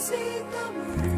ஓசை தமிழ்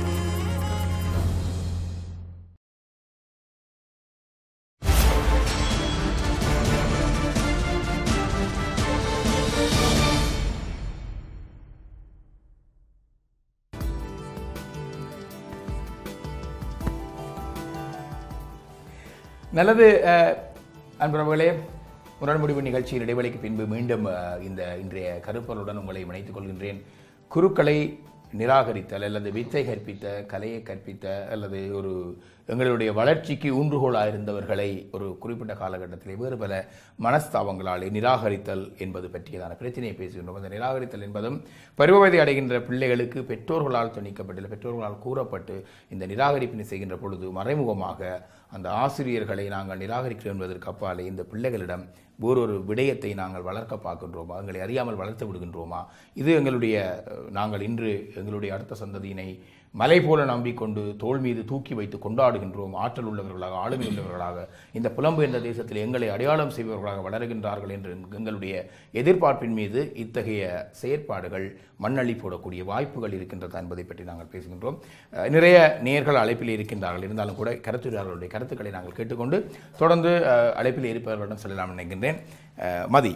நல்லது அஹ், அன்புறவுகளே முரண் முடிவு நிகழ்ச்சியின் இடைவெளிக்கு பின்பு மீண்டும் அஹ், இந்த இன்றைய கருப்பொருளுடன் உங்களை இணைத்துக் கொள்கின்றேன் குருக்களை நிராகரித்தல் அல்லது வித்தை கற்பித்த கலையை கற்பித்த அல்லது ஒரு எங்களுடைய வளர்ச்சிக்கு ஊன்றுகோலாக இருந்தவர்களை ஒரு குறிப்பிட்ட காலகட்டத்திலே வேறு பல மனஸ்தாபங்களாலே நிராகரித்தல் என்பது பற்றியதான பிரச்சனையை பேசுகின்றோம் அந்த நிராகரித்தல் என்பதும் பருவவதை அடைகின்ற பிள்ளைகளுக்கு பெற்றோர்களால் துணிக்கப்பட்டு பெற்றோர்களால் கூறப்பட்டு இந்த நிராகரிப்பினை செய்கின்ற பொழுது மறைமுகமாக அந்த ஆசிரியர்களை நாங்கள் நிராகரிக்கிறோம் என்பதற்கு அப்பாலே இந்த பிள்ளைகளிடம் வேறொரு விடயத்தை நாங்கள் வளர்க்க பார்க்கின்றோமா எங்களை அறியாமல் வளர்த்து விடுகின்றோமா இது எங்களுடைய அஹ், நாங்கள் இன்று எங்களுடைய அடுத்த சந்ததியினை மலை போல நம்பிக்கொண்டு தோள் மீது தூக்கி வைத்து கொண்டாடுகின்றோம் ஆற்றல் உள்ளவர்களாக ஆளுமை உள்ளவர்களாக இந்த புலம்பு என்ற தேசத்தில் எங்களை அடையாளம் செய்பவர்களாக வளருகின்றார்கள் என்று எங்களுடைய எதிர்பார்ப்பின் மீது இத்தகைய செயற்பாடுகள் மண்ணள்ளி போடக்கூடிய வாய்ப்புகள் இருக்கின்றதா என்பதை பற்றி நாங்கள் பேசுகின்றோம் அஹ், நிறைய நேர்கள் அழைப்பில் இருக்கின்றார்கள் இருந்தாலும் கூட கருத்துரையாளர்களுடைய கருத்துக்களை நாங்கள் கேட்டுக்கொண்டு தொடர்ந்து அஹ், அழைப்பில் இருப்பவர்களிடம் சொல்லலாம் நினைக்கின்றேன் அஹ், மதி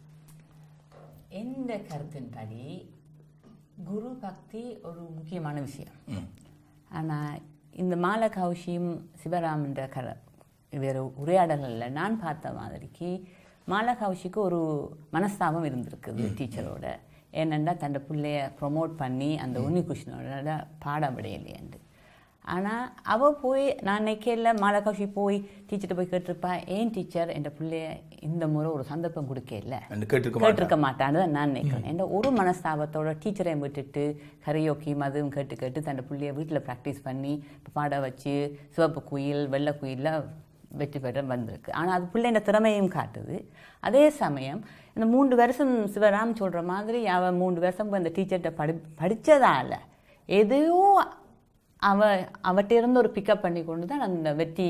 எந்த கருத்தின்படி குரு பக்தி ஒரு முக்கியமான விஷயம் ஆனால் இந்த மால கௌஷியும் சிவராமன்ற கர வேறு உரையாடல்களில் நான் பார்த்த மாதிரிக்கு மால கௌஷிக்கு ஒரு மனஸ்தாபம் இருந்திருக்குது டீச்சரோட ஏனெண்டா தன்னோட பிள்ளைய ப்ரொமோட் பண்ணி அந்த உன்னி கிருஷ்ணனோட பாட விடையிலேண்டு ஆனால் அவள் போய் நான் நினைக்கல மாலகௌஷி போய் டீச்சர்கிட்ட போய் கேட்டிருப்பா ஏன் டீச்சர் என் பிள்ளைய இந்த முறை ஒரு சந்தர்ப்பம் கொடுக்கல என்று கேட்டிருக்க கேட்டிருக்க மாட்டான்னு தான் நான் நினைக்கிறேன் என்ற ஒரு மனஸ்தாபத்தோட டீச்சரை விட்டுட்டு கரையோக்கி மதுவும் கேட்டு கேட்டு தன் பிள்ளைய வீட்டில் ப்ராக்டிஸ் பண்ணி பாட வச்சு சிவப்பு குயில் வெள்ளை குயிலில் வெற்றி பெற வந்திருக்கு ஆனால் அது பிள்ளைங்க திறமையும் காட்டுது அதே சமயம் இந்த மூன்று வருஷம் சிவராம் சொல்கிற மாதிரி அவன் மூன்று வருஷம் அந்த டீச்சர்கிட்ட படி படித்ததால் எதையோ அவ அவட்ட இருந்து ஒரு பிக்கப் பண்ணி கொண்டு தான் அந்த வெற்றி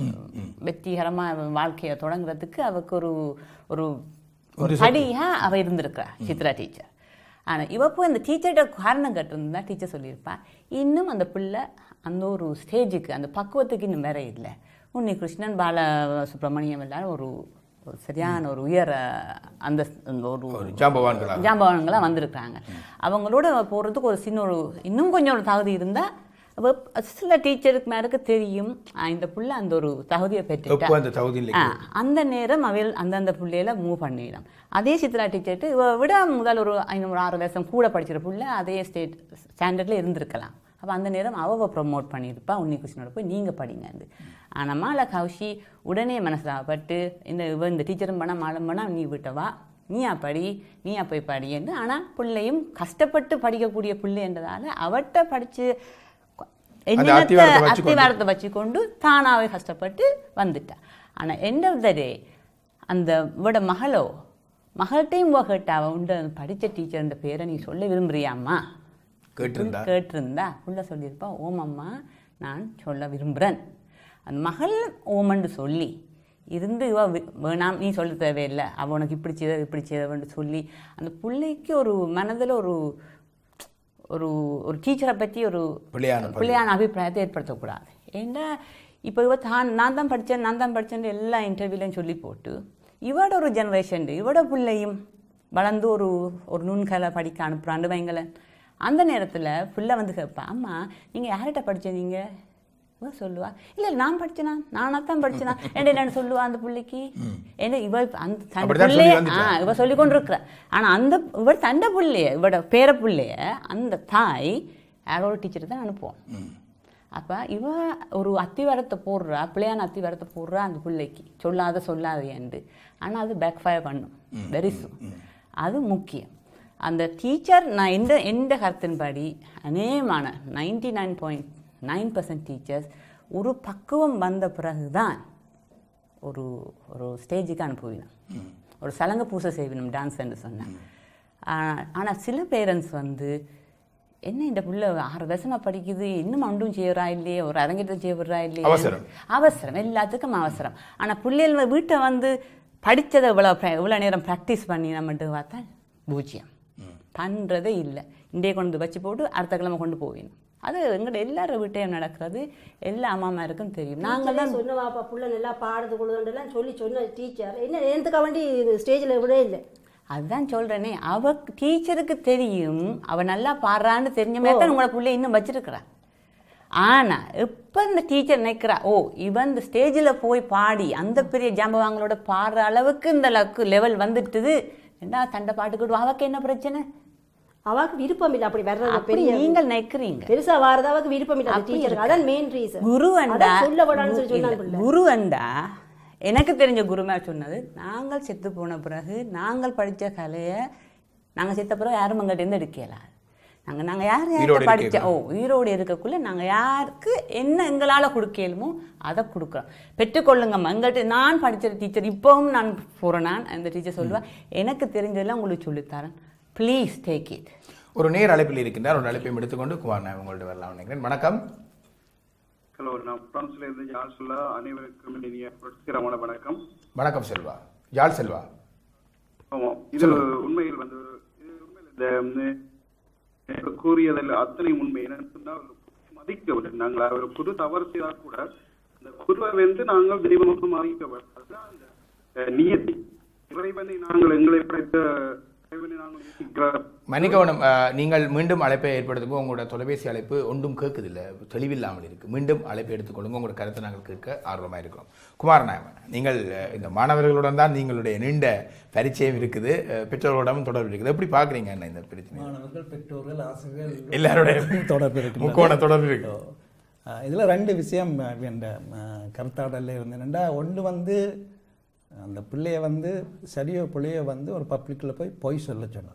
வெற்றிகரமாக வாழ்க்கையை தொடங்குறதுக்கு அவருக்கு ஒரு ஒரு ஒரு படியா அவ இருந்திருக்கிறா சித்ரா டீச்சர் ஆனால் இவ போய் அந்த டீச்சர்கிட்ட காரணம் கேட்டிருந்தா டீச்சர் சொல்லியிருப்பா இன்னும் அந்த பிள்ளை அந்த ஒரு ஸ்டேஜுக்கு அந்த பக்குவத்துக்கு இன்னும் வேற இல்லை உன்னி கிருஷ்ணன் பால சுப்பிரமணியம் எல்லாரும் ஒரு ஒரு சரியான ஒரு உயர அந்த அந்த ஒரு ஒரு ஜாம்பவான்களாக ஜாம்பவான்களாக வந்திருக்காங்க அவங்களோட போகிறதுக்கு ஒரு சின்ன ஒரு இன்னும் கொஞ்சம் ஒரு தகுதி இருந்தால் சில டீச்சருக்கு மேலுக்கு தெரியும் ஆ, இந்த புள்ள அந்த ஒரு தகுதியை பெற்றுட்டா எப்போ அந்த தகுதியில் ஆ, அந்த நேரம் அவையில் அந்தந்த புள்ளையில மூவ் பண்ணிடும் அதே சித்ரா டீச்சர்ட்டு இவ விட முதல் ஒரு ஐநூறு ஆறு வருஷம் கூட படிக்கிற புள்ள அதே ஸ்டேட் ஸ்டாண்டர்டில் இருந்திருக்கலாம் அப்போ அந்த நேரம் அவ ப்ரொமோட் பண்ணியிருப்பா உன்னி கிருஷ்ணனோட போய் நீங்கள் படிங்கன்னு ஆனால் மாலா கௌஷி உடனே மனசாப்பட்டு இந்த இவ இந்த டீச்சரும் பண்ண மாலம் பண்ணா நீ விட்டவா நீயா படி நீயா போய் படின்னு ஆனால் பிள்ளையும் கஷ்டப்பட்டு படிக்கக்கூடிய பிள்ளைன்றதால அவட்ட படித்து அந்த அத்திவாரத்தை வச்சுக்கொண்டு. அத்திவாரத்தை வச்சுக்கொண்டு தானாகவே கஷ்டப்பட்டு வந்துட்டா ஆனால் எண்ட் ஆஃப் த டே அந்த இவட மகளோ மகள்கிட்டையும் கேட்டா அவன் உண்டு படித்த டீச்சர்ன்ற பேரை நீ சொல்ல விரும்புறியாம்மா கேட்டிருந்தா கேட்டிருந்தா உள்ள சொல்லியிருப்பா ஓமம்மா நான் சொல்ல விரும்புகிறேன் அந்த மகள் ஓமன்னு சொல்லி இருந்து இவ வி- வேணாம் நீ சொல்ல தேவையில்லை அவ உனக்கு இப்படி செய்த இப்படி செய்தவன்னு சொல்லி அந்த பிள்ளைக்கு ஒரு மனதில் ஒரு ஒரு ஒரு டீச்சரை பற்றி ஒரு பிள்ளையான பதிவு. பிள்ளையான அபிப்பிராயத்தை ஏற்படுத்தக்கூடாது ஏன்னா இப்போ இவ தான் நான் தான் படித்தேன் நான் தான் படித்தேன் எல்லா இன்டர்வியூலையும் சொல்லி போட்டு இவட ஒரு ஜெனரேஷன் இவட பிள்ளையும் வளர்ந்து ஒரு ஒரு நுண்கலை படிக்க அனுப்புகிறான்னு வைங்களேன் அந்த நேரத்தில் பிள்ளை வந்து கேட்பா அம்மா நீங்கள் யார்கிட்ட படிச்சீங்க இவ சொல்லுவா இல்லை நான் படிச்சேனா நானா தான் படிச்சேனா என்ன என்னன்னு சொல்லுவா அந்த பிள்ளைக்கு ஏன்னா இவ அந்த தன் அப்படிதான் சொல்லி பிள்ளைய வந்துட்டா. ஆ இவ சொல்லி கொண்டிருக்கிறா ஆனால் அந்த இவர் தண்டை பிள்ளைய இவட பேர பிள்ளைய அந்த தாய் யாரோ ஒரு டீச்சர் தான் அனுப்புவோம் அப்போ இவ ஒரு அத்திவாரத்தை போடுறா பிள்ளையான அத்திவாரத்தை போடுறா அந்த பிள்ளைக்கு சொல்லாத சொல்லாதையண்டு ஆனால் அது பேக் ஃபயர் பண்ணும் வெரி சூன் அது முக்கியம் அந்த டீச்சர் நான் எந்த எந்த கருத்தின்படி அநேகமான ninety nine point nine percent teachers ஒரு பக்குவம் வந்த பிறகுதான் ஒரு ஒரு ஸ்டேஜுக்கு அனுப்புவினோம் ஒரு சலங்க பூசை செய்வினோம் டான்ஸ் என்று சொன்னேன் ஆனால் சில பேரண்ட்ஸ் வந்து என்ன இந்த புள்ள ஆறு வருஷமா படிக்குது இன்னும் அண்டும் செய்யறா இல்லையே ஒரு அரங்கேற்றம் செய்யறா இல்லையே அவசரம். அவசரம் எல்லாத்துக்கும் அவசரம் ஆனா பிள்ளைகள் வீட்டை வந்து படிச்சதை இவ்வளோ இவ்வளோ நேரம் ப்ராக்டிஸ் பண்ணி நம்மட்டு பார்த்தா பூஜ்ஜியம் பண்றதே இல்லை இன்றைய கொண்டு வந்து வச்சு போட்டு அடுத்த கிழமை கொண்டு போவேன் அது எங்கள்ட எல்லார வீட்டையும் நடக்கிறது எல்லா அம்மாமாருக்கும் தெரியும் நாங்கள் தான் சொன்னவாப்பா புள்ள நல்லா பாடுறது கொள்ளுதெல்லாம் சொல்லி சொன்ன டீச்சர் என்ன நேரத்துக்கு வேண்டி ஸ்டேஜில் விட இல்லை அதுதான் சொல்றேனே அவ டீச்சருக்கு தெரியும் அவ நல்லா பாடுறான்னு தெரிஞ்ச மாதிரி தான் உங்களை பிள்ளை இன்னும் வச்சிருக்கிறா ஆனா எப்ப இந்த டீச்சர் நினைக்கிறா ஓ இவன் இந்த ஸ்டேஜில் போய் பாடி அந்த பெரிய ஜாம்பவாங்களோட பாடுற அளவுக்கு இந்த லக்கு லெவல் வந்துட்டுது என்ன தண்டை பாட்டுக்கிட்டு அவக்கு என்ன பிரச்சனை அவாக்கு விருப்பம் இல்லை அப்படி வர்றது அப்படி பெரிய நீங்கள் நினைக்கிறீங்க பெருசா வாரது அவாக்கு விருப்பம் இல்லை அந்த அப்படி டீச்சருக்கு அதான் மெயின் ரீசன் குரு அண்டா சொல்ல விடான்னு சொல்லி இல்ல, சொன்னான் பிள்ளை குரு அண்டா எனக்கு தெரிஞ்ச குருமா சொன்னது நாங்கள் செத்து போன பிறகு நாங்கள் படிச்ச கலையை நாங்கள் செத்த பிறகு யாரும் எங்கள்கிட்ட இருந்து எடுக்கல நாங்கள் நாங்கள் யார் உயிரோடு யாருக்கு படிச்ச இருக்கக்குள்ள. ஓ உயிரோடு இருக்கக்குள்ள நாங்கள் யாருக்கு என்ன எங்களால் கொடுக்கலுமோ அதை கொடுக்குறோம் பெற்றுக்கொள்ளுங்கம்மா எங்கள்கிட்ட நான் படித்த டீச்சர் இப்போவும் நான் போகிறேன் நான் அந்த டீச்சர் சொல்லுவேன் எனக்கு தெரிஞ்சதெல்லாம் உங்களுக்கு சொல்லித்தரேன் ப்ளீஸ் டேக் இட் ஒரு நேர் அழைப்பில் இருக்கின்றார் ஒரு அழைப்பையும் எடுத்துக்கொண்டு குமார் நான் உங்கள்ட்ட வரலாம் நினைக்கிறேன் வணக்கம் ஹலோ நான் பிரான்ஸ்ல இருந்து யார் சொல்ல அனைவருக்கும் இனிய புரட்சிகரமான வணக்கம் வணக்கம் செல்வா ஜால் செல்வா ஆமாம் இது உண்மையில் வந்து ஒரு- இது உண்மையில் இந்த ம், இப்ப கூறியதில் அத்தனை உண்மை என்னன்னு சொன்னால் மதிக்கவில்லை நாங்கள் அவர் குரு தவறு செய்தால் கூட அந்த குருவை வந்து நாங்கள் தெய்வமாக மதிக்கவில்லை அதுதான் அந்த அஹ், நியதி இறைவனை நாங்கள் எங்களை படைத்த இறைவனை நாங்கள் நேசிக்கிற மன்னிக்கவனம் அஹ், நீங்கள் மீண்டும் அழைப்பை ஏற்படுத்துங்க உங்களோட தொலைபேசி அழைப்பு ஒன்றும் கேட்குதில்ல தெளிவில்லாமல் இருக்கு மீண்டும் அழைப்பை எடுத்துக்கொள்ளுங்க உங்களோட கருத்தை நாங்கள் கேட்க ஆர்வமாக இருக்கிறோம் குமார் நாயகன் நீங்கள் அஹ், இந்த மாணவர்களுடன் தான் நீங்களுடைய நீண்ட பரிச்சயம் இருக்குது அஹ், பெற்றோர்களுடன் தொடர்பு இருக்குது எப்படி பார்க்குறீங்க என்ன இந்த பிரச்சனை மாணவர்கள் பெற்றோர்கள் ஆசிரியர்கள் எல்லாருடைய தொடர்பு இருக்கு முக்கோண தொடர்பு இருக்கு இதில் ரெண்டு விஷயம் இந்த கருத்தாடலில் இருந்து என்னென்னா ஒன்று வந்து அந்த பிள்ளைய வந்து சரியோ பிள்ளைய வந்து ஒரு பப்ளிக்கில் போய் பொய் சொல்ல சொன்னது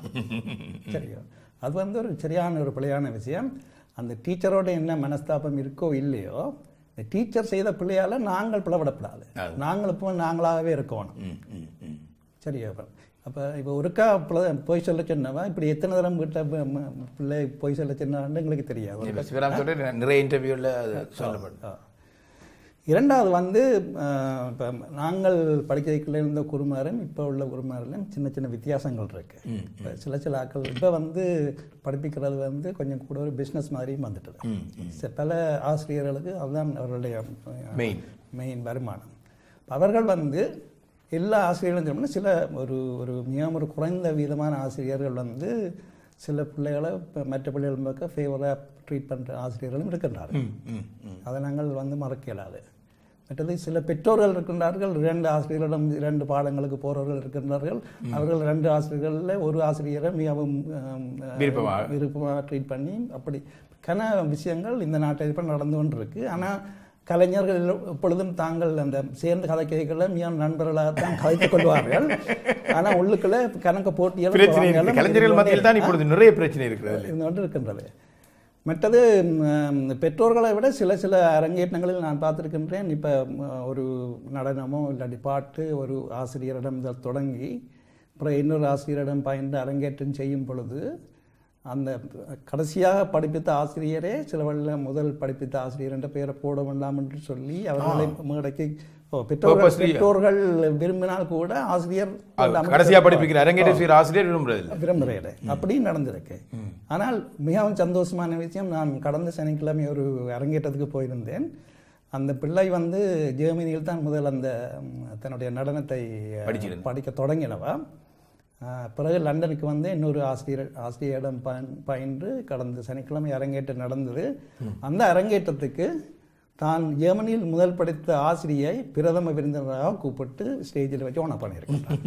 சரியோ அது வந்து ஒரு சரியான ஒரு பிள்ளையான விஷயம் அந்த டீச்சரோட என்ன மனஸ்தாபம் இருக்கோ இல்லையோ இந்த டீச்சர் செய்த பிள்ளையால நாங்கள் பிளவிடப்படாது நாங்கள் இப்போ நாங்களாகவே இருக்கணும் ம், ம், ம். சரியா அப்போ இப்போ ஒருக்கா பிள்ளை பொய் சொல்ல சொன்னவன் இப்படி எத்தனை தரம் வீட்டில் பிள்ளை பொய் சொல்ல சொன்னான்னு எங்களுக்கு தெரியாது இப்ப சிவராம் சொல்லிட்டு நிறைய இன்டர்வியூவில் அது சொல்லப்படும் ஆ. இரண்டாவது வந்து இப்போ நாங்கள் படிக்கிறதுக்குள்ள இருந்த குருமாரும் இப்போ உள்ள குருமாரிலும் சின்ன சின்ன வித்தியாசங்கள் இருக்கு இப்ப சில சில ஆட்கள் இப்போ வந்து படிப்பிக்கிறது வந்து கொஞ்சம் கூட ஒரு பிஸ்னஸ் மாதிரியும் வந்துட்டுது ச- பல ஆசிரியர்களுக்கு அதுதான் அவர்களுடைய Main. மெயின் வருமானம் அவர்கள் வந்து எல்லா ஆசிரியர்களும் சொல்லணும்னா சில ஒரு ஒரு மிகவும் ஒரு குறைந்த வீதமான ஆசிரியர்கள் வந்து சில பிள்ளைகளை இப்ப மற்ற பிள்ளைகள் பக்கம் ஃபேவராக ட்ரீட் பண்ணுற ஆசிரியர்களும் இருக்கின்றார்கள் ம், ம். அதை நாங்கள் வந்து மறக்க இயலாது மற்றது சில பெற்றோர்கள் இருக்கின்றார்கள் இரண்டு ஆசிரியர்களிடம் இரண்டு பாடங்களுக்கு போறவர்கள் இருக்கின்றார்கள் அவர்கள் ரெண்டு ஆசிரியர்களில் ஒரு ஆசிரியரை மிகவும் ஆம், விருப்பமாக. விருப்பமாக ட்ரீட் பண்ணி அப்படி கன விஷயங்கள் இந்த நாட்டில் இப்போ நடந்து கொண்டு இருக்கு ஆனால் கலைஞர்கள் எப்பொழுதும் தாங்கள் அந்த சேர்ந்து கதை கேட்கல மிகவும் நண்பர்களாகத்தான் கதைத்துக் கொள்வார்கள் ஆனால் உள்ளுக்குள்ள கணக்கு போட்டிகள் பிரச்சனை இருக்கு போராட்டங்கள் கலைஞர்கள் மத்தியில் தான் இப்பொழுது நிறைய பிரச்சனை இருக்கிறது இருந்து கொண்டு இருக்கின்றது மற்றது ம், பெற்றோர்களை விட சில சில அரங்கேற்றங்களில் நான் பார்த்திருக்கின்றேன் இப்போ ஒரு நடனமோ இல்லாட்டி பாட்டு ஒரு ஆசிரியரிடம் இத தொடங்கி அப்புறம் இன்னொரு ஆசிரியரிடம் பயின்று அரங்கேற்றம் செய்யும் பொழுது அந்த கடைசியாக படிப்பித்த ஆசிரியரே சில வழியில் முதல் படிப்பித்த ஆசிரியர் என்ற பெயரை போட வேண்டாம் என்று சொல்லி அவர்களை மேடைக்கு ஓ, பெற்றோர்கள் Purposely. பெற்றோர்கள் விரும்பினால் கூட ஆசிரியர் வேண்டாம் என்று கடைசியா படிப்பிக்கிற அரங்கேற்ற செய்கிற ஆசிரியர் விரும்புறதில்லை விரும்புகிறேன் அப்படி நடந்திருக்கு ஆனால் மிகவும் சந்தோஷமான விஷயம் நான் கடந்த சனிக்கிழமை ஒரு அரங்கேற்றத்துக்கு போயிருந்தேன் அந்த பிள்ளை வந்து ஜெர்மனியில் தான் முதல் அந்த ம், தன்னுடைய நடனத்தை அஹ், படிச்சிருந்தா. படிக்க தொடங்கினவா அஹ், பிறகு லண்டனுக்கு வந்து இன்னொரு ஆசிரியர் ஆசிரியரிடம் பயின்- பயின்று கடந்த சனிக்கிழமை அரங்கேற்றம் நடந்தது அந்த அரங்கேற்றத்துக்கு தான் ஜெர்மனியில் முதல் படித்த ஆசிரியை பிரதம விருந்தினராக கூப்பிட்டு ஸ்டேஜில் வச்சு ஓன பண்ணியிருக்கேன்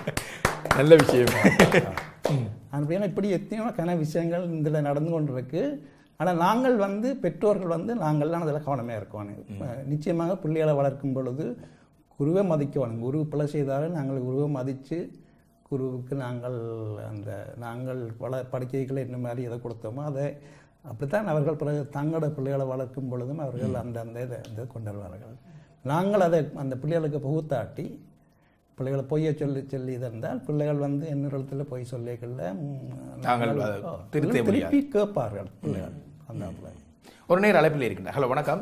நல்ல விஷயம் அப்படின்னா இப்படி எத்தனையோ கன விஷயங்கள் இதில் நடந்து கொண்டிருக்கு ஆனால் நாங்கள் வந்து பெற்றோர்கள் வந்து நாங்கள்லாம் அதில் கவனமாக இருக்கணும் நிச்சயமாக பிள்ளைகளை வளர்க்கும் பொழுது குருவை மதிக்கணும் குரு பிழை செய்தாலும் நாங்கள் குருவை மதித்து குருவுக்கு நாங்கள் அந்த நாங்கள் வள படிக்கைகளை என்ன மாதிரி எதை கொடுத்தோமோ அதை அப்படித்தான் அவர்கள் பிறகு தங்களோட பிள்ளைகளை வளர்க்கும் பொழுதும் அவர்கள் அந்த அந்த இதை இதை கொண்டு வருவார்கள் நாங்கள் அதை அந்த பிள்ளைகளுக்கு புகுத்தாட்டி பிள்ளைகளை பொய்யை சொல்லி சொல்லி இருந்தால் பிள்ளைகள் வந்து என்னிடத்தில் பொய் சொல்லிக்கல நாங்கள் அதை திருத்த முடியாது. திருப்பி கேட்பார்கள் பிள்ளைகள் அந்த பிள்ளை ஒரு நேர் அழைப்பில் இருக்கின்ற ஹலோ வணக்கம்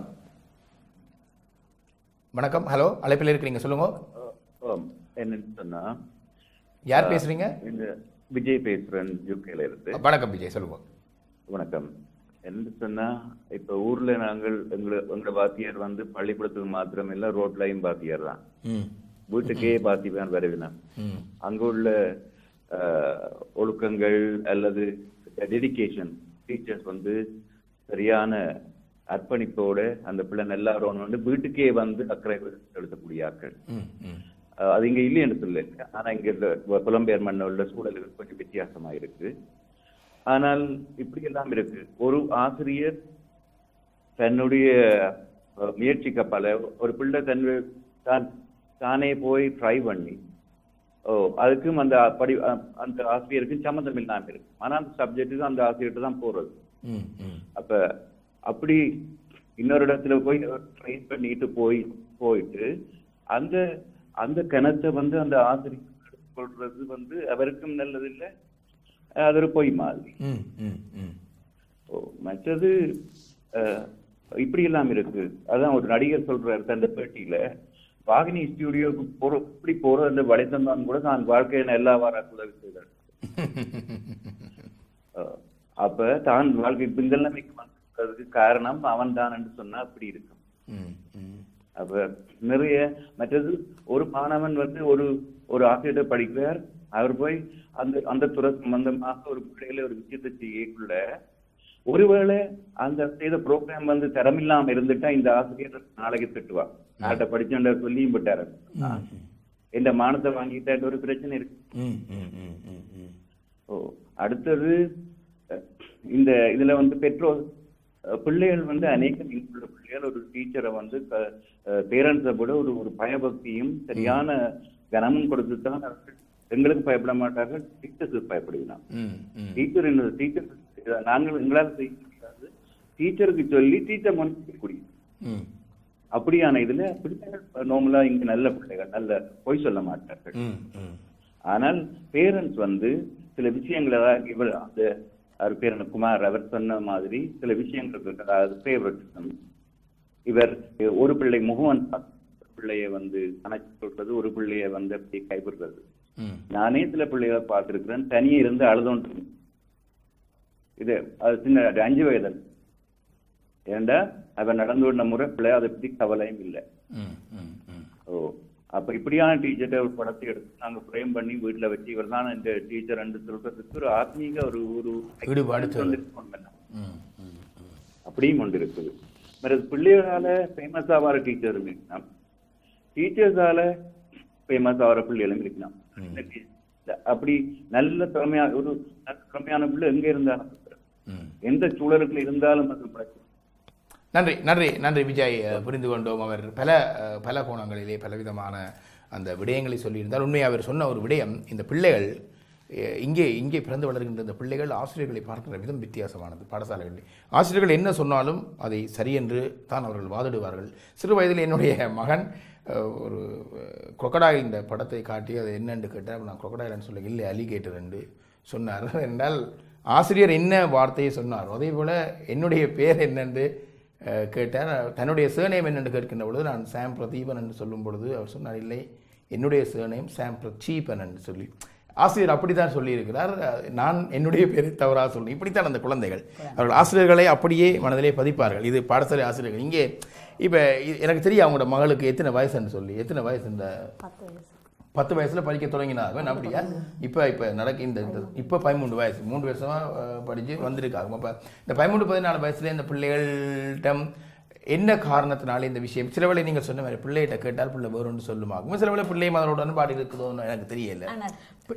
வணக்கம் ஹலோ அழைப்பில் இருக்கிறீங்க சொல்லுங்க ஆம். என்னன்னு சொன்னா யார் பேசுறீங்க இந்த விஜய் பேசுறேன் யூகேல இருந்து வணக்கம் விஜய் சொல்லுவோம் வணக்கம் என்ன சொன்னா இப்ப ஊர்ல நாங்கள் எங்களை எங்களோட வாத்தியார் வந்து பள்ளிக்கூடத்துக்கு மாத்திரம் இல்ல ரோட்லயும் வாத்தியார் தான் ம் வீட்டுக்கே பாத்தியார் வரவினான் ம் அங்க உள்ள அஹ், ஒழுக்கங்கள் அல்லது டெடிகேஷன் டீச்சர்ஸ் வந்து சரியான அர்ப்பணிப்போட அந்த பிள்ளை நல்லா வரணும் வந்து வீட்டுக்கே வந்து அக்கறை செலுத்தக்கூடிய ஆட்கள் ம் ம் அஹ் அது இங்க இல்லைன்னு சொல்ல ஆனா இங்க இந்த புலம்பெயர் மண்ண உள்ள சூழல்கள் கொஞ்சம் வித்தியாசமா இருக்கு ஆனால் இப்படி எல்லாம் இருக்கு ஒரு ஆசிரியர் தன்னுடைய அஹ், முயற்சிக்கு பல ஒரு பிள்ளை தன் தான் தானே போய் ட்ரை பண்ணி ஓ அதுக்கும் அந்த படி அஹ், அந்த ஆசிரியருக்கும் சம்மந்தம் இல்லாம இருக்கு ஆனா அந்த சப்ஜெக்ட்டுக்கு அந்த ஆசிரியர்கிட்ட தான் போறது ம் ம் அப்ப அப்படி இன்னொரு இடத்துல போய் ட்ரை பண்ணிட்டு போய் போயிட்டு அந்த அந்த கிணத்தை வந்து அந்த ஆசிரியர் சொல்றது வந்து அவருக்கும் நல்லது இல்லை அது ஒரு பொய் மாதிரி ம் ம் ம் ஓ மற்றது அஹ், இப்படி எல்லாம் இருக்கு அதான் ஒரு நடிகர் சொல்றாரு தந்த பேட்டியில வாகினி ஸ்டுடியோக்கு போற இப்படி போற அந்த வலைத்தந்தான் கூட நான் வாழ்க்கையில எல்லா வார உதவி செய்தார் அஹ், அப்ப தான் வாழ்க்கை இப்ப இந்த நிலைமைக்கு வந்ததுக்கு காரணம் அவன் தான் என்று சொன்னா அப்படி இருக்கும் ம் ம் அப்ப நிறைய மற்றது ஒரு மாணவன் வந்து ஒரு ஒரு ஆசிரியர் படிக்கிறார் அவர் போய் அந்த அந்த துறை சம்பந்தமாக ஒரு பிள்ளைகளை ஒரு விஷயத்தை செய்யக்குள்ள ஒருவேளை அந்த செய்த ப்ரோக்ராம் வந்து தரமில்லாம இருந்துட்டா இந்த ஆசிரியர் நாளைக்கு திட்டுவா நாட்டை படிச்சோன்ற சொல்லியும் விட்டாரு இந்த மானத்தை வாங்கிட்ட ஒரு பிரச்சனை இருக்கு ம் ம் ம் ம் ம் ஓ அடுத்தது அஹ், இந்த இதுல வந்து பெற்றோர் அஹ், பிள்ளைகள் வந்து அநேகம் இங்குள்ள பிள்ளைகள் ஒரு டீச்சரை வந்து பேரண்ட்ஸை விட ஒரு ஒரு பயபக்தியும் சரியான கனமும் கொடுத்து தான் அவர்கள் எங்களுக்கு பயப்பட மாட்டார்கள் டீச்சர்ஸுக்கு பயப்படுகிறான் ம் ம் டீச்சர் என்ன டீச்சர் நாங்கள் எங்களால் செய்ய முடியாது டீச்சருக்கு சொல்லி டீச்சர் மனுஷக்கூடிய ம் அப்படியான இதுல பிள்ளைகள் நார்மலா இங்க நல்ல பிள்ளைகள் நல்ல பொய் சொல்ல மாட்டார்கள் ம் ம் ஆனால் பேரண்ட்ஸ் வந்து சில விஷயங்களை அதாவது இவர் அந்த அவர் பேர் என்ன, குமார் அவர் சொன்ன மாதிரி சில விஷயங்கள் இருக்கு அதாவது ஃபேவரட்டிசம் இவர் ஒரு பிள்ளை முகவன் பிள்ளைய வந்து கணக்கு சொல்றது ஒரு பிள்ளைய வந்து அப்படி கைவிடுறது ம் நானே சில பிள்ளைகளை பார்த்திருக்கிறேன் தனியே இருந்து அழுதோன்று இது அது சின்ன அது அஞ்சு வயதன் ஏண்டா அவன் நடந்து கொண்ட முறை பிள்ளை அதை பத்தி கவலையும் இல்லை ம் ம் ம் ஓ அப்ப இப்படியான டீச்சர்ட்ட ஒரு படத்தை எடுத்து நாங்க ஃப்ரேம் பண்ணி வீட்டுல வச்சு இவர் தான் இந்த டீச்சர் என்று சொல்றதுக்கு ஒரு ஆத்மீக ஒரு ஒரு ஈடுபாடு தேவை. கொண்டிருக்கணும் என்ன. ம் ம் ம் அப்படியும் கொண்டு இருக்குது வேற பிள்ளைகளால ஃபேமஸ் ஆவார டீச்சரும் இருக்கலாம் டீச்சர்ஸால ஃபேமஸ் ஆகிற பிள்ளைகளும் இருக்கலாம் இந்த அப்படி நல்ல திறமையா ஒரு நல்ல திறமையான பிள்ளை எங்க இருந்தாலும் ம் எந்த சூழலுக்குள்ள இருந்தாலும் அது பிரச்சனை நன்றி நன்றி நன்றி விஜய் அஹ், புரிந்து கொண்டோம் அவர் பல அஹ், பல கோணங்களிலே பலவிதமான அந்த விடயங்களை சொல்லியிருந்தார் உண்மையாக அவர் சொன்ன ஒரு விடயம் இந்த பிள்ளைகள் அஹ், இங்கே இங்கே பிறந்து வளர்கின்ற இந்த பிள்ளைகள் ஆசிரியர்களை பார்க்கிற விதம் வித்தியாசமானது பாடசாலைகளில் ஆசிரியர்கள் என்ன சொன்னாலும் அதை சரியென்று தான் அவர்கள் வாதிடுவார்கள் சிறு வயதில் என்னுடைய மகன் அஹ், ஒரு crocodile இந்த படத்தை காட்டி அது என்னன்னு கேட்டால் நான் crocodileன்னு சொல்ல இல்லை அலிகேட்டர் என்று சொன்னார் என்றால் ஆசிரியர் என்ன வார்த்தையை சொன்னாரோ அதே போல் என்னுடைய பேர் என்னென்று அஹ், கேட்டார் தன்னுடைய சேனேம் என்னென்று கேட்கின்ற பொழுது நான் சாம் பிரதீபன் என்று சொல்லும் பொழுது அவர் சொன்னார் இல்லை என்னுடைய சேனேம் சாம் பிரச்சீபன் என்று சொல்லி ஆசிரியர் அப்படித்தான் சொல்லியிருக்கிறார் அஹ், நான் என்னுடைய பேரை தவறாக சொல்லி இப்படித்தான் அந்த குழந்தைகள் அவர்கள் ஆசிரியர்களை அப்படியே மனதிலே பதிப்பார்கள் இது பாடசாலை ஆசிரியர்கள் இங்கே இப்போ எனக்கு தெரியும் அவங்களோட மகளுக்கு எத்தனை வயசுன்னு சொல்லி எத்தனை வயசு இந்த பத்து வயசு பத்து வயசுல படிக்க தொடங்கினாங்க அப்படியா இப்போ இப்போ நடக்க இந்த இந்த இப்போ பதிமூன்று வயசு மூன்று வருஷமா அஹ், படிச்சு வந்திருக்காங்க அப்போ இந்த பதிமூன்று பதினாலு வயசுல இந்த பிள்ளைகளிடம் என்ன காரணத்தினால இந்த விஷயம் சில வேளை நீங்கள் சொன்ன மாதிரி பிள்ளைகிட்ட கேட்டால் பிள்ளை வேறுன்னு சொல்லுமாகும் சில வேளை பிள்ளை அதனோட பாடி இருக்குதோன்னு எனக்கு தெரியல ஆனால்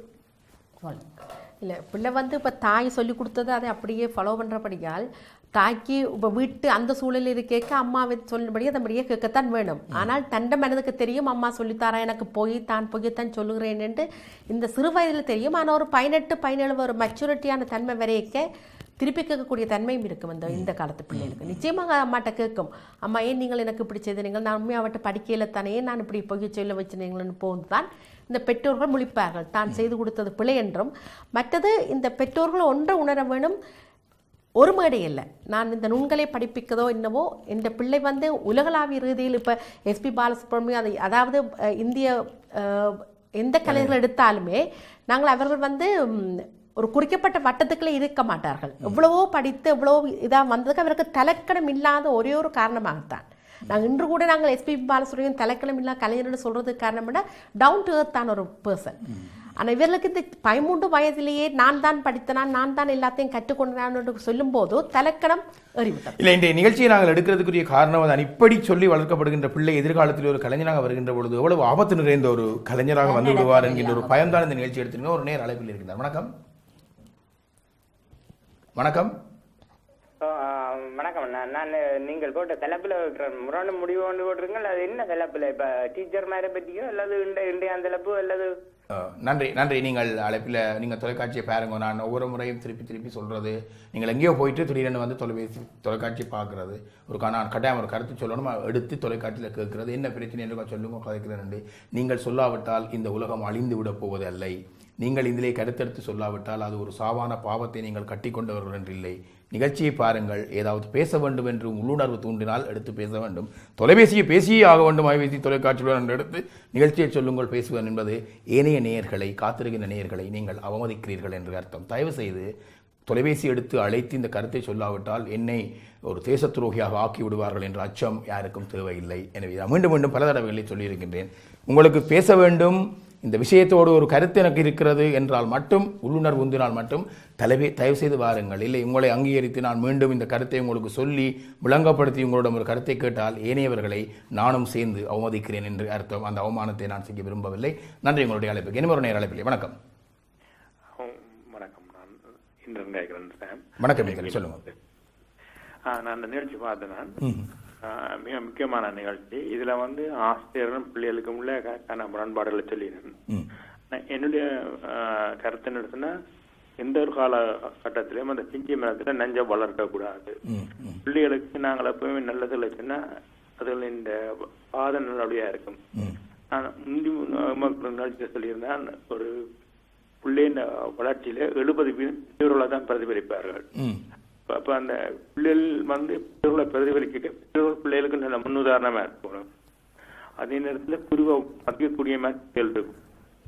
சொல் இல்லை பிள்ளை வந்து இப்போ தாய் சொல்லி கொடுத்தது அதை அப்படியே ஃபாலோ பண்ணுறபடியால் தாய்க்கு இப்போ வீட்டு அந்த சூழலில் கேட்க அம்மாவை சொல்லும்படி அதன்படியே கேட்கத்தான் வேணும் ஆனால் தண்டை மனதுக்கு தெரியும் அம்மா சொல்லித்தாரா எனக்கு போய் தான் பொய்யத்தான் சொல்லுகிறேன் என்று இந்த சிறு வயதில் தெரியும் ஆனால் ஒரு பதினெட்டு பதினேழு ஒரு மெச்சூரிட்டியான தன்மை வரைக்க திருப்பி கேட்கக்கூடிய தன்மையும் இருக்கும் இந்த இந்த காலத்து பிள்ளைகளுக்கு நிச்சயமாக அம்மாட்ட கேட்கும் அம்மா ஏன் நீங்கள் எனக்கு இப்படி செய்தீர்கள் நான் உண்மையாவட்ட படிக்கையில் தானே ஏன் நான் இப்படி பொய்ய சொல்ல வச்சிருந்தீங்களன்னு போது தான் இந்த பெற்றோர்கள் முழிப்பார்கள் தான் செய்து கொடுத்தது பிழை என்றும் மற்றது இந்த பெற்றோர்கள் ஒன்றை உணர வேணும் ஒரு மேடை இல்லை நான் இந்த நுண்களை படிப்பிக்கதோ என்னவோ இந்த பிள்ளை வந்து உலகளாவிய ரீதியில் இப்போ எஸ்பி பாலசுப்ரமணியம் அதை அதாவது அஹ், இந்திய அஹ், எந்த கலைஞர்கள் எடுத்தாலுமே நாங்கள் அவர்கள் வந்து ம், ஒரு குறிக்கப்பட்ட வட்டத்துக்குள்ளே இருக்க மாட்டார்கள் எவ்வளவோ படித்து எவ்வளவோ இதாக வந்ததுக்கு அவருக்கு தலைக்கணம் இல்லாத ஒரே ஒரு காரணமாகத்தான் நாங்கள் இன்று கூட நாங்கள் எஸ்பி பாலசுரியும் தலைக்கணம் இல்லாத கலைஞர்னு சொல்றதுக்கு காரணம் என்ன டவுன் டு தான் ஒரு பர்சன் ஆனால் இவர்களுக்கு இந்த பதிமூன்று வயதிலேயே நான் தான் படித்தனான் நான் தான் எல்லாத்தையும் கற்றுக்கொண்டான் சொல்லும்போது தலைக்கணம் ஏறிவிட்டது இல்லை இந்த நிகழ்ச்சியை நாங்கள் எடுக்கிறதுக்குரிய காரணம் தான் இப்படி சொல்லி வளர்க்கப்படுகின்ற பிள்ளை எதிர்காலத்தில் ஒரு கலைஞராக வருகின்ற பொழுது எவ்வளவு ஆபத்து நிறைந்த ஒரு கலைஞராக வந்து விடுவார் என்கின்ற ஒரு பயம்தான் இந்த நிகழ்ச்சி எடுத்திருக்கோம் ஒரு நேர் அழைப்பில் இருக்கிறார் வணக்கம் வணக்கம் ஓ, ஆ, வணக்கம் நான் நான் நீங்கள் போட்ட தலைப்பில் முரண் முடிவு கொண்டு போட்டிருக்கீங்க அது என்ன தலைப்பில் இப்போ டீச்சர் மாதிரி பற்றியோ அல்லது இந்த இன்றைய தலைப்பு அல்லது அஹ், நன்றி நன்றி நீங்கள் அழைப்பில் நீங்கள் தொலைக்காட்சியை பாருங்க நான் ஒவ்வொரு முறையும் திருப்பி திருப்பி சொல்கிறது நீங்கள் எங்கேயோ போயிட்டு திடீரென வந்து தொலைபேசி தொலைக்காட்சி பார்க்குறது ஒரு கா- நான் கட்டாயம் ஒரு கருத்து சொல்லணும் எடுத்து தொலைக்காட்சியில் கேட்கறது என்ன பிரச்சனை என்று சொல்லுங்க கதைக்கிறேன் நீங்கள் சொல்லாவிட்டால் இந்த உலகம் அழிந்து விடப் போவது அல்ல நீங்கள் இதிலே கருத்தெடுத்து சொல்லாவிட்டால் அது ஒரு சாவான பாவத்தை நீங்கள் கட்டிக்கொண்டவர்கள் என்று இல்லை நிகழ்ச்சியை பாருங்கள் ஏதாவது பேச வேண்டும் என்று உள்ளுணர்வு தூண்டினால் எடுத்து பேச வேண்டும் தொலைபேசியை பேசியே ஆக வேண்டும் ஐபிசி தொலைக்காட்சியுடன் என்று எடுத்து நிகழ்ச்சியை சொல்லுங்கள் பேசுவேன் என்பது ஏனைய நேயர்களை காத்திருக்கின்ற நேயர்களை நீங்கள் அவமதிக்கிறீர்கள் என்று அர்த்தம் தயவு செய்து தொலைபேசி எடுத்து அழைத்து இந்த கருத்தை சொல்லாவிட்டால் என்னை ஒரு தேச துரோகியாக ஆக்கி விடுவார்கள் என்ற அச்சம் யாருக்கும் தேவையில்லை எனவே நான் மீண்டும் மீண்டும் பல தடவைகளை சொல்லியிருக்கின்றேன் உங்களுக்கு பேச வேண்டும் இந்த விஷயத்தோடு ஒரு கருத்து எனக்கு இருக்கிறது என்றால் மட்டும் உள்ளுணர்வு உந்தினால் மட்டும் தலைவே தயவு செய்து வாருங்கள் இல்லை உங்களை அங்கீகரித்து நான் மீண்டும் இந்த கருத்தை உங்களுக்கு சொல்லி விளங்கப்படுத்தி உங்களிடம் ஒரு கருத்தை கேட்டால் ஏனையவர்களை நானும் சேர்ந்து அவமதிக்கிறேன் என்று அர்த்தம் அந்த அவமானத்தை நான் செய்ய விரும்பவில்லை நன்றி உங்களுடைய அழைப்புக்கு இனிமொரு நேர அழைப்பில்லை வணக்கம் வணக்கம் நான் இந்திரன் கேட்கிறேன் சாம் வணக்கம் நீங்கள் சொல்லுங்க ஆ, நான் அந்த நிகழ்ச்சி பார்த்தேன் நான் ஆ, மிக முக்கியமான நிகழ்ச்சி இதுல வந்து ஆசிரியரும் பிள்ளைகளுக்கும் உள்ள கரெக்டான முரண்பாடுகளை சொல்லிடுறேன் ம் நான் என்னுடைய ஆ, கருத்து என்ன சொன்னா எந்த ஒரு காலகட்டத்திலையும் அந்த பிஞ்சு மரத்துல நஞ்ச வளர்க்க கூடாது ம் ம் பிள்ளைகளுக்கு நாங்கள் எப்பவுமே நல்லதுல சொன்னா அதுல இந்த பாத நல்லபடியா இருக்கும் ம் நான் முந்தி மக்கள் நிகழ்ச்சியில் சொல்லியிருந்தேன் ஒரு பிள்ளையின் வளர்ச்சியில எழுபது பெற்றோர்களை தான் பிரதிபலிப்பார்கள் ம் அப்ப- அப்ப அந்த பிள்ளைகள் வந்து பெற்றோர்களை பிரதிபலிக்க பெற்றோர் பிள்ளைகளுக்கு நல்ல முன்னுதாரணமா இருக்கணும் அதே நேரத்துல குருவை மதிக்கக்கூடிய மாதிரி இருக்கும்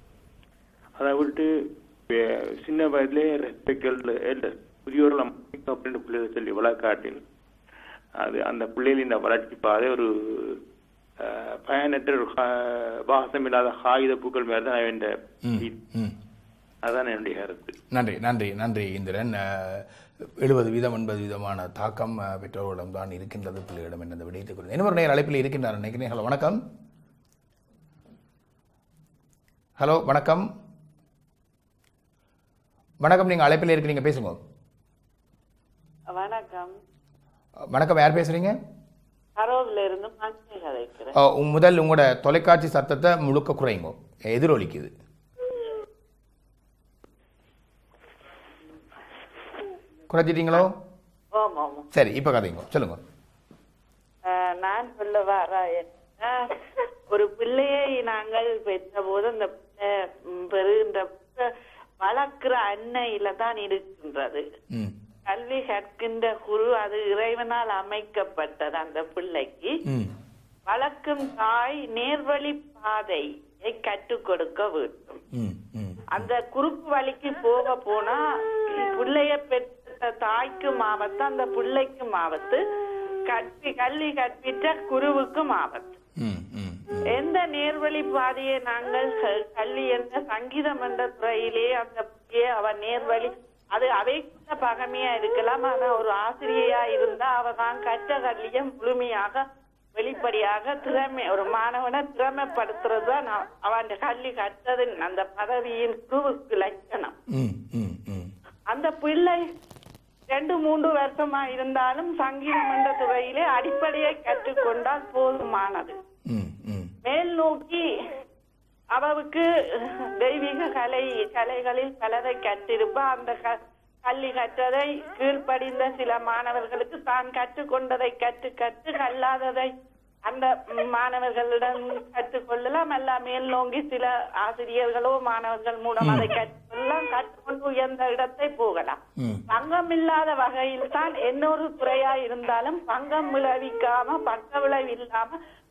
அதை விட்டு வே- சின்ன வயதிலே ரெஸ்பெக்ட் புதியோர்களை மதிக்க அப்படின்னு பிள்ளைகளை சொல்லி வளர்க்காட்டின் அது அந்த பிள்ளைகளின் இந்த வளர்ச்சி பாதை ஒரு அஹ், பயனற்ற ஒரு ஹா- வாசம் இல்லாத காகித பூக்கள் மாதிரி தான் வேண்ட ம் ம் அதான் என்னுடைய கருத்து நன்றி நன்றி நன்றி இந்திரன் எழுபது வீதம் எண்பது விதமான தாக்கம் அஹ், பெற்றோர்களிடம் தான் இருக்கின்றது பிள்ளைகளிடம் என்ற விடயத்தை குறித்து இன்னொரு நேர் அழைப்பில் இருக்கின்றார் நினைக்கிறேன் ஹலோ வணக்கம் ஹலோ வணக்கம் வணக்கம் நீங்கள் அழைப்பில் இருக்கிறீங்க பேசுங்க வணக்கம் அஹ், வணக்கம் யார் பேசுறீங்க கரோவில் இருந்து மஞ்சள் கதைக்கிறேன் அஹ், உங்க- முதல் உங்களோட தொலைக்காட்சி சத்தத்தை முழுக்க குறைங்க எதிரொலிக்குது குறைச்சிட்டீங்களோ ஆமா ஆமா சரி இப்போ கதைங்க சொல்லுங்க அஹ், நான் சொல்ல வர என்ன, ஒரு பிள்ளையை நாங்கள் பெற்ற போது அந்த பிள்ளை, ம், பெறுகின்ற பிள்ளை வளர்க்கிற அன்னையில தான் இருக்கின்றது ம் கல்வி கற்கின்ற குரு அது இறைவனால் அமைக்கப்பட்டது அந்த பிள்ளைக்கு ம் வளர்க்கும் தாய் நேர்வழி பாதையை கற்றுக் கொடுக்க வேண்டும் ம் ம் அந்த குறுக்கு வழிக்கு போக போனா பிள்ளைய பெற்ற தாய்க்கும் ஆபத்து அந்த பிள்ளைக்கும் ஆபத்து கற்பி கல்வி கற்பித்த குருவுக்கும் ஆபத்து ம் ம் எந்த நேர்வழி பாதையை நாங்கள் க- கல்வி என்ற சங்கீதம் என்ற துறையிலே அந்த பிள்ளையை அவ நேர்வழி அது அவைக்குள்ள பகமையா இருக்கலாம் ஆனா ஒரு ஆசிரியையா இருந்தா அவ தான் கற்ற கல்வியை முழுமையாக வெளிப்படையாக திறமை ஒரு மாணவனை திறமைப்படுத்துறது தான் அவ- அவன் கல்வி கற்றதின் அந்த பதவியின் குருவுக்கு லட்சணம் ம் ம் ம் அந்த பிள்ளை ரெண்டு மூன்று வருஷமா இருந்தாலும் சங்கீதம் என்ற துறையிலே அடிப்படையை கற்றுக்கொண்டால் போதுமானது ம் ம் மேல் நோக்கி அவளுக்கு தெய்வீக கலை கலைகளில் பலதை கற்றிருப்பா அந்த க- கல்வி கற்றதை கீழ்ப்படிந்த சில மாணவர்களுக்கு தான் கற்றுக்கொண்டதை கற்று கற்று கல்லாததை அந்த மாணவர்களிடம் கற்றுக்கொள்ளலாம் அல்ல மேல் நோக்கி சில ஆசிரியர்களோ மாணவர்கள் மூலம் அதை கற்றுக்கொள்ளலாம் கற்றுக்கொண்டு உயர்ந்த இடத்தை போகலாம் ம் பங்கம் இல்லாத வகையில் தான் இன்னொரு துறையா இருந்தாலும் பங்கம் விளைவிக்காம பக்க விளைவு இல்லாம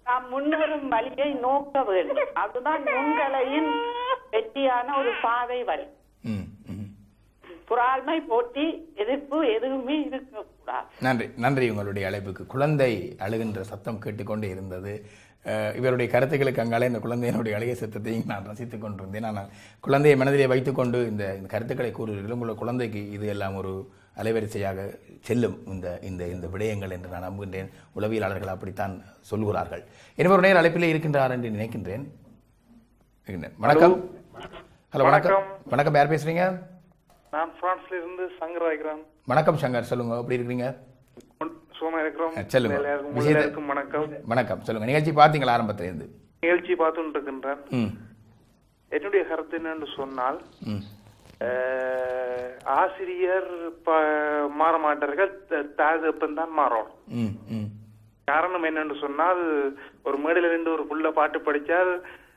நாம் முன்னேறும் வழியை நோக்க வேண்டும் அதுதான் நுண்கலையின் வெற்றியான ஒரு பாதை வழி ம் ம் புறாண்மை போட்டி எதிர்ப்பு எதுவுமே இருக்கக்கூடாது நன்றி நன்றி உங்களுடைய அழைப்புக்கு குழந்தை அழுகின்ற சத்தம் கேட்டுக்கொண்டே இருந்தது அஹ், இவருடைய கருத்துக்களுக்கு அங்காலே இந்த குழந்தையினுடைய அழுகை சத்தத்தையும் நான் ரசித்துக் கொண்டிருந்தேன் ஆனால் குழந்தையை மனதிலே வைத்துக்கொண்டு இந்த இந்த கருத்துக்களை கூறுகிறீர்கள் உங்கள் குழந்தைக்கு இது எல்லாம் ஒரு அலைவரிசையாக செல்லும் இந்த இந்த இந்த விடயங்கள் என்று நான் நம்புகின்றேன் உளவியலாளர்கள் அப்படித்தான் சொல்கிறார்கள் எனவே ஒரு நேர் அழைப்பிலே இருக்கின்றார் என்று நினைக்கின்றேன் இருக்கின்றேன். வணக்கம் ஹலோ வணக்கம் வணக்கம் யார் பேசுறீங்க நான் பிரான்ஸ்ல இருந்து சங்கர் ஆகிறேன் வணக்கம் சங்கர் சொல்லுங்க எப்படி இருக்கிறீங்க சுகமா இருக்கிறோம் அஹ், சொல்லுங்க எல்லாருக்கும் விஷயத்தை- எல்லாருக்கும் வணக்கம் வணக்கம் சொல்லுங்க நிகழ்ச்சி பார்த்தீங்களா ஆரம்பத்துல இருந்து நிகழ்ச்சி பார்த்துட்டு இருக்கின்றேன் ம் என்னுடைய கருத்து என்னன்னு சொன்னால் ம் அஹ், ஆசிரியர் ப- மாற மாட்டார்கள் த- தாழ்தப்பன் தான் மாறணும் ம் ம் காரணம் என்னன்னு சொன்னால் ஒரு மேடையில இருந்து ஒரு புள்ள பாட்டு படிச்சால்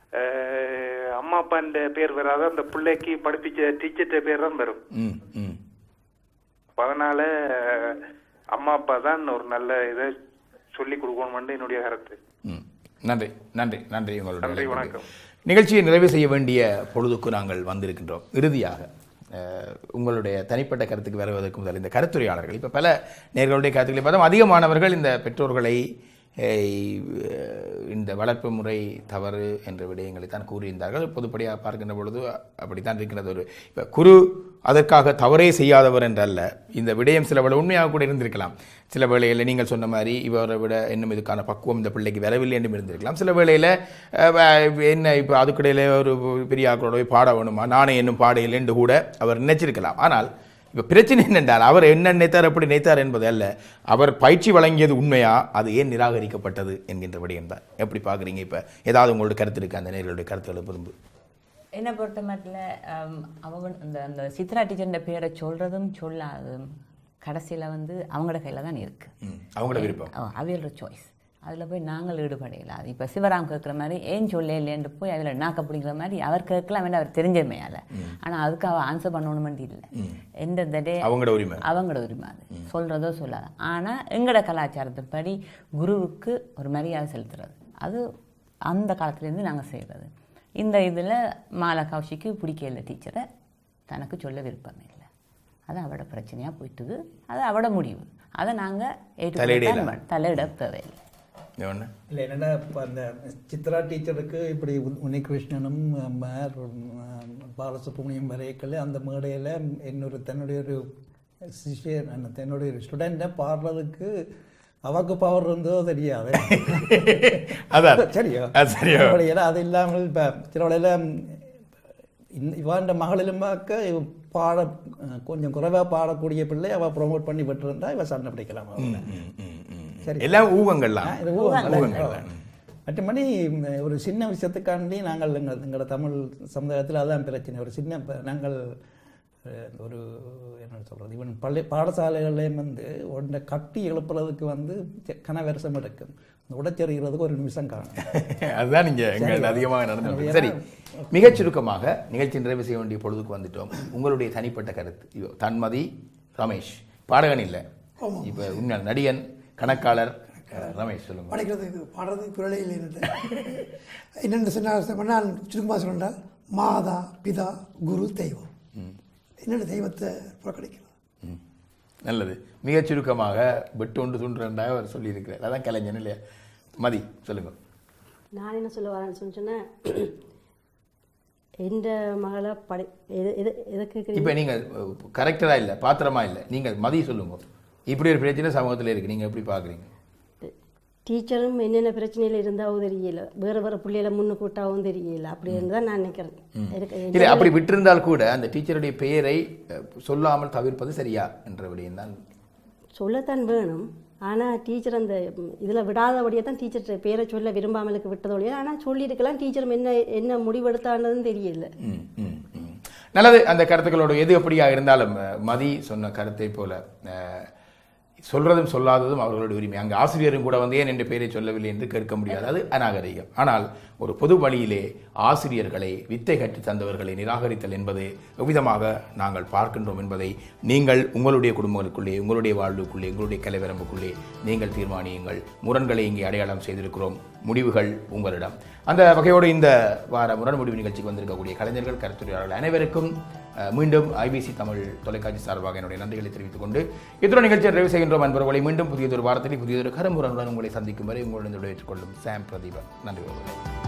அஹ், அம்மா அப்பான்ற பேர் வராது அந்த பிள்ளைக்கு படிப்பிச்ச டீச்சர்ட்ட பேர் தான் வரும் ம் ம் அப்ப அதனால அஹ், அம்மா அப்பா தான் ஒரு நல்ல இதை சொல்லி கொடுக்கணும்னு என்னுடைய கருத்து ம் நன்றி நன்றி நன்றி உங்களுடைய நன்றி, அழைப்புக்கு. வணக்கம். நிகழ்ச்சியை நிறைவு செய்ய வேண்டிய பொழுதுக்கு நாங்கள் வந்திருக்கின்றோம் இறுதியாக அஹ், உங்களுடைய தனிப்பட்ட கருத்துக்கு வருவதற்கு முதல் இந்த கருத்துரையாளர்கள் இப்போ பல நேர்களுடைய கருத்துக்களை பார்த்தோம் அதிகமானவர்கள் இந்த பெற்றோர்களை அஹ், இந்த வளர்ப்பு முறை தவறு என்ற விடயங்களை தான் கூறியிருந்தார்கள் பொதுப்படியாக பார்க்கின்ற பொழுது அப்படித்தான் இருக்கிறது ஒரு இப்போ குரு அதற்காக தவறே செய்யாதவர் என்றல்ல இந்த விடயம் சில வேளை உண்மையாக கூட இருந்திருக்கலாம் சில வேளையில் நீங்கள் சொன்ன மாதிரி இவரை விட இன்னும் இதுக்கான பக்குவம் இந்த பிள்ளைக்கு வரவில்லை என்றும் இருந்திருக்கலாம் சில வேளையில் அஹ், வ- என்ன இப்போ அதுக்கிடையில் ஒரு பெரிய ஆக்களோட போய் பாட வேணுமா நானே என்னும் பாடையில் என்று கூட அவர் நினைச்சிருக்கலாம் ஆனால் இப்போ பிரச்சனை என்னென்றால் அவர் என்ன நினைத்தார் எப்படி நினைத்தார் என்பது அல்ல அவர் பயிற்சி வழங்கியது உண்மையா அது ஏன் நிராகரிக்கப்பட்டது என்கின்ற விடயம் தான் எப்படி பார்க்குறீங்க இப்போ ஏதாவது உங்களோட கருத்து இருக்கு அந்த நேர்களுடைய கருத்துக்களை விரும்பு என்னை பொறுத்த மட்டும் அவன் அந்த அந்த சித்ரா டீச்சர்ன்ற பேரை சொல்கிறதும் சொல்லாதும் கடைசியில் வந்து அவங்களோட கையில் தான் இருக்குது அவங்களோட விருப்பம் அவியலோட சாய்ஸ் அதில் போய் நாங்கள் ஈடுபடையில அது இப்போ சிவராம் கேட்குற மாதிரி ஏன் சொல்ல இல்லைன்னு போய் அதில் நாக்க பிடிக்கிற மாதிரி அவர் கேட்கலாம் வேண்டாம் அவர் தெரிஞ்சமையால ஆனால் அதுக்கு அவள் ஆன்சர் பண்ணணுமெண்டு இல்லை எந்த தடே அவங்களோட உரிமை. அவங்களோட உரிமை அது சொல்கிறதோ சொல்லாத ஆனால் எங்களோட கலாச்சாரத்தின்படி குருவுக்கு ஒரு மரியாதை செலுத்துறது அது அந்த காலத்துலேருந்து நாங்கள் செய்கிறது இந்த இதில் மாலா கௌஷிக்கு பிடிக்கல டீச்சரை தனக்கு சொல்ல விருப்பம் இல்லை அது அவட பிரச்சனையாக போயிட்டுது அது அவட முடிவு அதை நாங்கள் தலையிடலாம். ஏற்றுக்கிட்டு தலையிட தேவையில்லை ஒன்று இல்லை என்னடா இப்போ அந்த சித்ரா டீச்சருக்கு இப்படி உன்- உன்னிகிருஷ்ணனும் மார் உம், பாலசுப்ரமணியம் வரைக்கல அந்த மேடையில் இன்னொரு தன்னுடைய ஒரு சிஷியர் அந்த தன்னுடைய ஒரு ஸ்டூடெண்ட்டை பாடுறதுக்கு அவக்கு பவர் இருந்தோ தெரியாது அதான். சரியோ அது சரியோ. அப்படி ஏன்னா அது இல்லாமல் இப்போ சில வேளையில் இவாண்ட மகளிலும் பார்க்க இவ பாட அஹ், கொஞ்சம் குறைவாக பாடக்கூடிய பிள்ளை அவள் ப்ரொமோட் பண்ணி விட்டுருந்தா இவ சண்டை பிடிக்கலாம் அவளை. சரி எல்லாம் ஊகங்கள்லாம். ஆ, இது ஊகங்கள். ஊகங்கள் தான். மற்றபடி ம், ஒரு சின்ன விஷயத்துக்காண்டி நாங்கள் எங்கள் எங்களோட தமிழ் சமுதாயத்தில் அதான் பிரச்சனை ஒரு சின்ன ப- நாங்கள் அஹ், ஒரு என்ன சொல்கிறது இவன் பள்ளி பாடசாலைகளையும் வந்து ஒன்றை கட்டி எழுப்புறதுக்கு வந்து செ- கன வருஷம் எடுக்கும் இந்த உடைச்செறிகிறதுக்கு ஒரு நிமிஷம் காணும் அதுதான் நீங்க எங்க சரி. அதிகமாக நடந்து அது சரி மிகச் சுருக்கமாக நிகழ்ச்சி நிறைவு செய்ய வேண்டிய பொழுதுக்கு வந்துட்டோம் உங்களுடைய தனிப்பட்ட கருத்து இதோ தன்மதி ரமேஷ் பாடகன் இல்லை இப்போ உண்மையான நடிகன் கணக்காளர் அஹ், ரமேஷ் சொல்லுங்க படைக்கிறதுக்கு பாடுறது குரலே இல்லை என்னென்னு சொன்னால் நான் சுருக்கமாக சொன்னால் மாதா பிதா குரு தெய்வம் என்னென்ன தெய்வத்தை புறக்கணிக்கலாம் நல்லது மிகச் சுருக்கமாக வெட்டு ஒன்று துண்டு ரெண்டாக அவர் சொல்லியிருக்கிறார் அதான் கலைஞன் இல்லையா மதி சொல்லுங்க நான் என்ன சொல்ல வரேன்னு சொல்லி சொன்னேன் எந்த மகளை படை எது எது எதுக்கு இப்போ நீங்கள் கரெக்டரா இல்லை பாத்திரமா இல்லை நீங்கள் மதி சொல்லுங்க இப்படி ஒரு பிரச்சனை சமூகத்தில் இருக்கு நீங்க எப்படி பார்க்குறீங்க டீச்சரும் என்னென்ன பிரச்சனையில் இருந்தாவும் தெரியல வேறு வேறு பிள்ளைகளை முன்னு கூட்டாவும் தெரியல அப்படின்னு தான் நான் நினைக்கிறேன் எனக்கு இல்லை அப்படி விட்டிருந்தால் கூட அந்த டீச்சருடைய பெயரை அஹ், சொல்லாமல் தவிர்ப்பது சரியா என்ற விடயம் தான் சொல்லத்தான் வேணும் ஆனால் டீச்சர் அந்த இதில் விடாதபடியே தான் டீச்சர் பேரை சொல்ல விரும்பாமலுக்கு விட்டதோடைய ஆனால் சொல்லியிருக்கலாம் டீச்சரும் என்ன என்ன முடிவெடுத்தானதுன்னு தெரியல ம், ம், ம். நல்லது அந்த கருத்துக்களோட எது எப்படியா இருந்தாலும் அஹ், மதி சொன்ன கருத்தை போல அஹ், சொல்றதும் சொல்லாததும் அவர்களுடைய உரிமை அங்கு ஆசிரியரும் கூட வந்து ஏன் என்ற பெயரை சொல்லவில்லை என்று கேட்க முடியாது அது அநாகரிகம் ஆனால் ஒரு பொது வழியிலே ஆசிரியர்களை வித்தை கற்றுத் தந்தவர்களை நிராகரித்தல் என்பது எவ்விதமாக நாங்கள் பார்க்கின்றோம் என்பதை நீங்கள் உங்களுடைய குடும்பங்களுக்குள்ளே உங்களுடைய வாழ்வுக்குள்ளே உங்களுடைய கலைவரம்புக்குள்ளே நீங்கள் தீர்மானியுங்கள் முரண்களை இங்கே அடையாளம் செய்திருக்கிறோம் முடிவுகள் உங்களிடம் அந்த வகையோடு இந்த வார முரண் முடிவு நிகழ்ச்சிக்கு வந்திருக்கக்கூடிய கலைஞர்கள் கருத்துரையாளர்கள் அனைவருக்கும் அஹ், மீண்டும் ஐபிசி தமிழ் தொலைக்காட்சி சார்பாக என்னுடைய நன்றிகளை தெரிவித்துக் கொண்டு இத்துடன் நிகழ்ச்சியை நிறைவு செய்கின்றோம் அன்பர்களை மீண்டும் புதியதொரு வாரத்தில் புதியதொரு கருமுரனுடன் உங்களை சந்திக்கும் வரை உங்களுடன் விடைபெற்றுக் கொள்ளும் சாம் பிரதீபன் நன்றி உறவுகளே.